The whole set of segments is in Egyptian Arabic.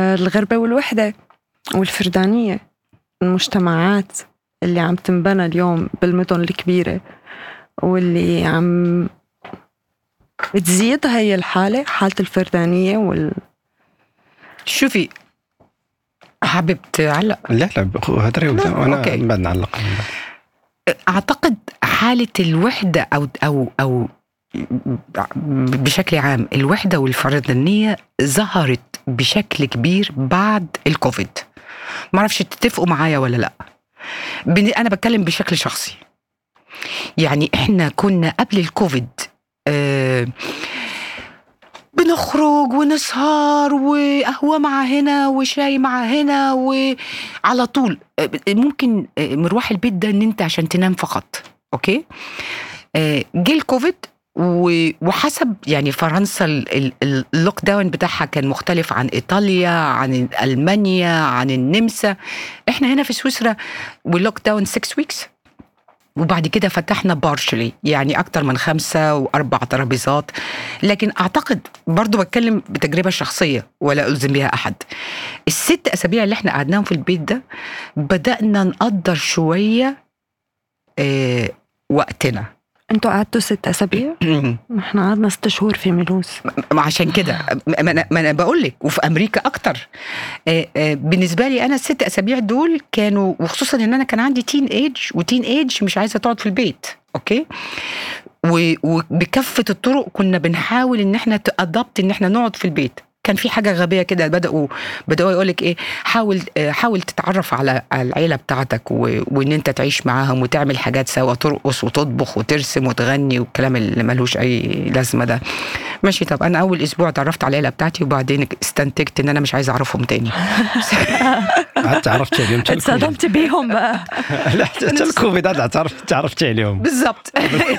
آه، الغربة والوحدة والفردانية المجتمعات اللي عم تنبنى اليوم بالمدن الكبيرة واللي عم بتزيد هي الحالة حالة الفردانية وال شوفي حابب تعلق لا لا هدري لا، وانا أوكي. من بعد نعلق اعتقد حاله الوحده او او او بشكل عام الوحده والفردانيه ظهرت بشكل كبير بعد الكوفيد ما اعرفش تتفقوا معايا ولا لا بن- انا بتكلم بشكل شخصي يعني احنا كنا قبل الكوفيد آه بنخرج ونسهر وقهوة مع هنا وشاي مع هنا وعلى طول آه، ممكن آه، مروح البيت ده ان انت عشان تنام فقط اوكي آه، جه الكوفيد و- وحسب يعني فرنسا ال- ال- ال- اللوك داون بتاعها كان مختلف عن ايطاليا عن المانيا عن النمسا احنا هنا في سويسرا واللوك داون 6 ويكس وبعد كده فتحنا بارشلي يعني اكتر من خمسة واربع ترابيزات لكن اعتقد برضو بتكلم بتجربة شخصية ولا الزم بها احد الست اسابيع اللي احنا قعدناهم في البيت ده بدأنا نقدر شوية آه وقتنا انتوا قعدتوا ست اسابيع احنا قعدنا ست شهور في ميلوس ما عشان كده ما انا ما انا بقول لك وفي امريكا اكتر آه، آه، بالنسبه لي انا الست اسابيع دول كانوا وخصوصا ان انا كان عندي تين ايج وتين ايج مش عايزه تقعد في البيت اوكي و- وبكافه الطرق كنا بنحاول ان احنا تادبت ان احنا نقعد في البيت كان في حاجه غبيه كده بداوا بداوا يقول لك ايه حاول آه، حاول تتعرف على على العيله بتاعتك و- وان انت تعيش معاهم وتعمل حاجات سوا ترقص وتطبخ وترسم وتغني والكلام اللي ملوش اي لازمه ده ماشي طب انا اول اسبوع اتعرفت على العيله بتاعتي وبعدين استنتجت ان انا مش عايزه اعرفهم تاني عاد تعرفت عليهم حتى الكوفيد اتصدمت بيهم بقى لا حتى الكوفيد عاد تعرف تعرفت عليهم بالظبط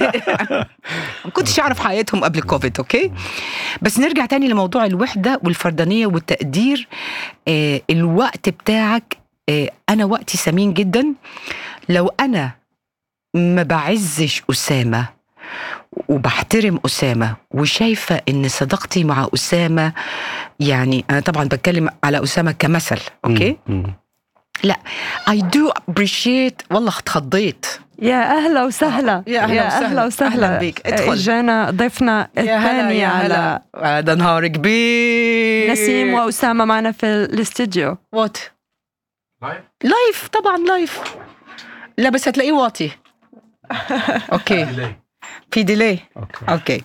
ما كنتش اعرف حقيقتهم قبل الكوفيد اوكي بس نرجع تاني لموضوع الوحده والفردانيه والتقدير آه الوقت بتاعك آه انا وقتي ثمين جدا لو انا ما بعزش اسامه وبحترم اسامه وشايفه ان صداقتي مع اسامه يعني انا طبعا بتكلم على اسامه كمثل اوكي مم. اي دو ابريشيت والله اتخضيت يا اهلا وسهلا يا أهلا وسهلا. اهلا وسهلا أهلا بيك. ادخل. اجانا ضيفنا الثاني على هلا ده نهار كبير نسيم واسامه معنا في الاستديو وات لايف لايف طبعا لايف لا بس هتلاقيه واطي اوكي ديلي في ديلي اوكي اوكي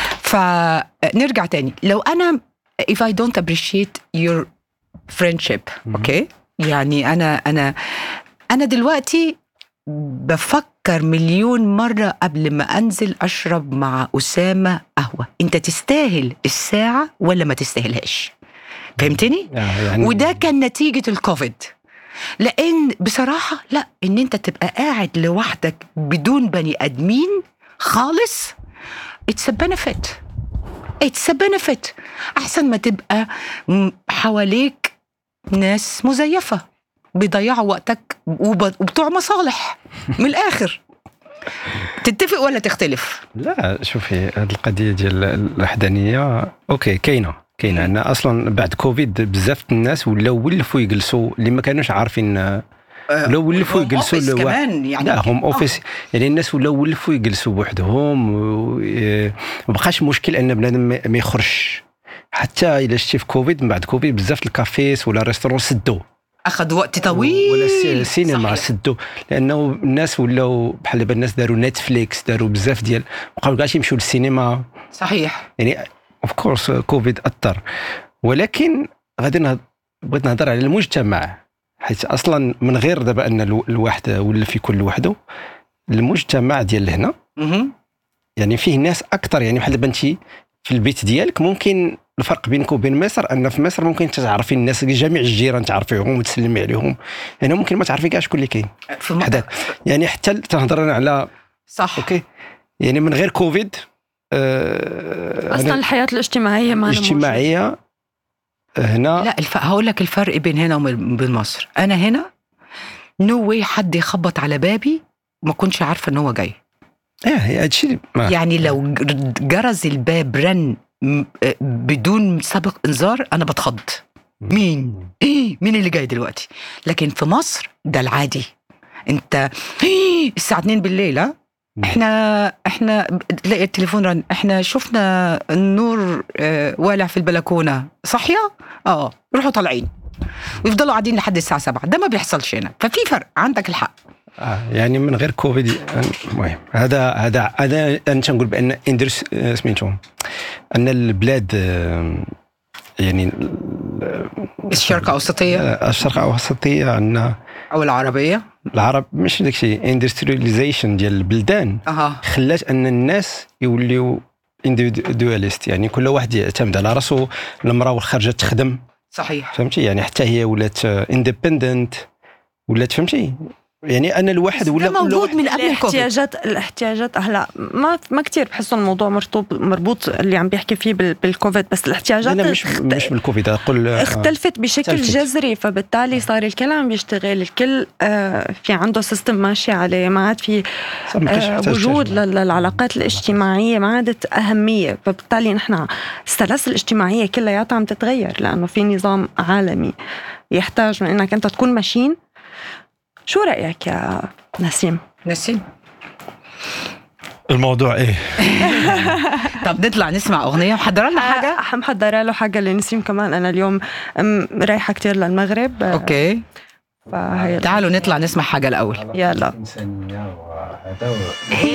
فنرجع تاني لو انا if I don't appreciate your friendship اوكي يعني انا انا انا دلوقتي بفكر مليون مرة قبل ما أنزل أشرب مع أسامة قهوة أنت تستاهل الساعة ولا ما تستاهلهاش فهمتني؟ يعني وده كان نتيجة الكوفيد لأن بصراحة لا إن أنت تبقى قاعد لوحدك بدون بني آدمين خالص it's a benefit it's a benefit أحسن ما تبقى م- حواليك ناس مزيفة بيضيعوا وقتك وب- وبتوع مصالح من الآخر تتفق ولا تختلف؟ لا شوفي هذه القضيه ديال الوحدانيه اوكي كاينه كاينه ان اصلا بعد كوفيد بزاف الناس ولاو ولفوا يجلسوا اللي ما كانوش عارفين ولاو ولفوا هوم يجلسوا أوفيس لوا- كمان يعني لا هوم اوفيس يعني الناس ولاو ولفوا يجلسوا بوحدهم و- و- ما بقاش مشكل ان بنادم ما ما يخرجش حتى الا شتي في كوفيد من بعد كوفيد بزاف الكافيس ولا ريستورون سدوا أخذ وقت طويل ولا السي- السينما صحيح. سدوا لانه الناس ولاو بحال دابا الناس داروا نتفليكس داروا بزاف ديال بقاو كاع يمشيو للسينما صحيح يعني اوف كورس كوفيد اثر ولكن غادي نهض... بغيت نهضر على المجتمع حيت اصلا من غير دابا ان الو- الواحد ولا في كل وحده المجتمع ديال هنا مهم. يعني فيه ناس اكثر يعني بحال دابا انت في البيت ديالك ممكن الفرق بينك وبين مصر ان في مصر ممكن تعرفي الناس جميع الجيران تعرفيهم وتسلمي عليهم هنا ممكن ما تعرفي كاع شكون اللي كاين في م- حدث. يعني حتى تنهضر أنا على صح اوكي يعني من غير كوفيد آه اصلا أنا الحياه الاجتماعيه ما الاجتماعيه هنا لا الف... هقول لك الفرق بين هنا وبين مصر انا هنا نو واي حد يخبط على بابي ما كنتش عارفه ان هو جاي ايه هذا الشيء ما يعني لو ج- جرس الباب رن م- آه، بدون سابق انذار انا بتخض مين ايه مين اللي جاي دلوقتي لكن في مصر ده العادي انت إيه الساعه 2 بالليل ها احنا احنا تلاقي التليفون رن احنا شفنا النور آه، والع في البلكونه صحيه اه روحوا طالعين ويفضلوا قاعدين لحد الساعه 7 ده ما بيحصلش هنا ففي فرق عندك الحق آه يعني من غير كوفيد المهم هذا هذا هذا انا تنقول بان اندرس آه، سميتو ان البلاد آه، يعني الشرق الاوسطيه آه، الشرق الاوسطيه عندنا او العربيه العرب مش داكشي اندسترياليزيشن ديال البلدان اها خلات ان الناس يوليو انديفيدواليست يعني كل واحد يعتمد على راسو المراه خرجت تخدم صحيح فهمتي يعني حتى هي ولات اندبندنت ولات فهمتي يعني انا الواحد ولا ده كل موجود واحد من قبل الكوفيد الاحتياجات الاحتياجات هلا ما ما كثير بحسوا الموضوع مرتبط مربوط اللي عم بيحكي فيه بال- بالكوفيد بس الاحتياجات لا مش اخت- مش بالكوفيد اقول آه، اختلفت بشكل اختلفت. جذري فبالتالي صار الكل عم بيشتغل الكل آه، في عنده سيستم ماشي عليه ما عاد في صار ما كاينش آه، احتياج وجود تشجيع. لل- للعلاقات الاجتماعية ما عادت أهمية فبالتالي نحن السلاسل الاجتماعية كلياتها عم تتغير لأنه في نظام عالمي يحتاج من أنك أنت تكون ماشين شو رأيك يا نسيم؟ نسيم الموضوع ايه طب نطلع نسمع اغنيه محضره لنا حاجه حاجة محضرة له حاجة لنسيم كمان أنا اليوم أم، رايحة كتير للمغرب آه، اوكي فهي تعالوا نطلع نسمع حاجه الاول يلا إنسانية وهذا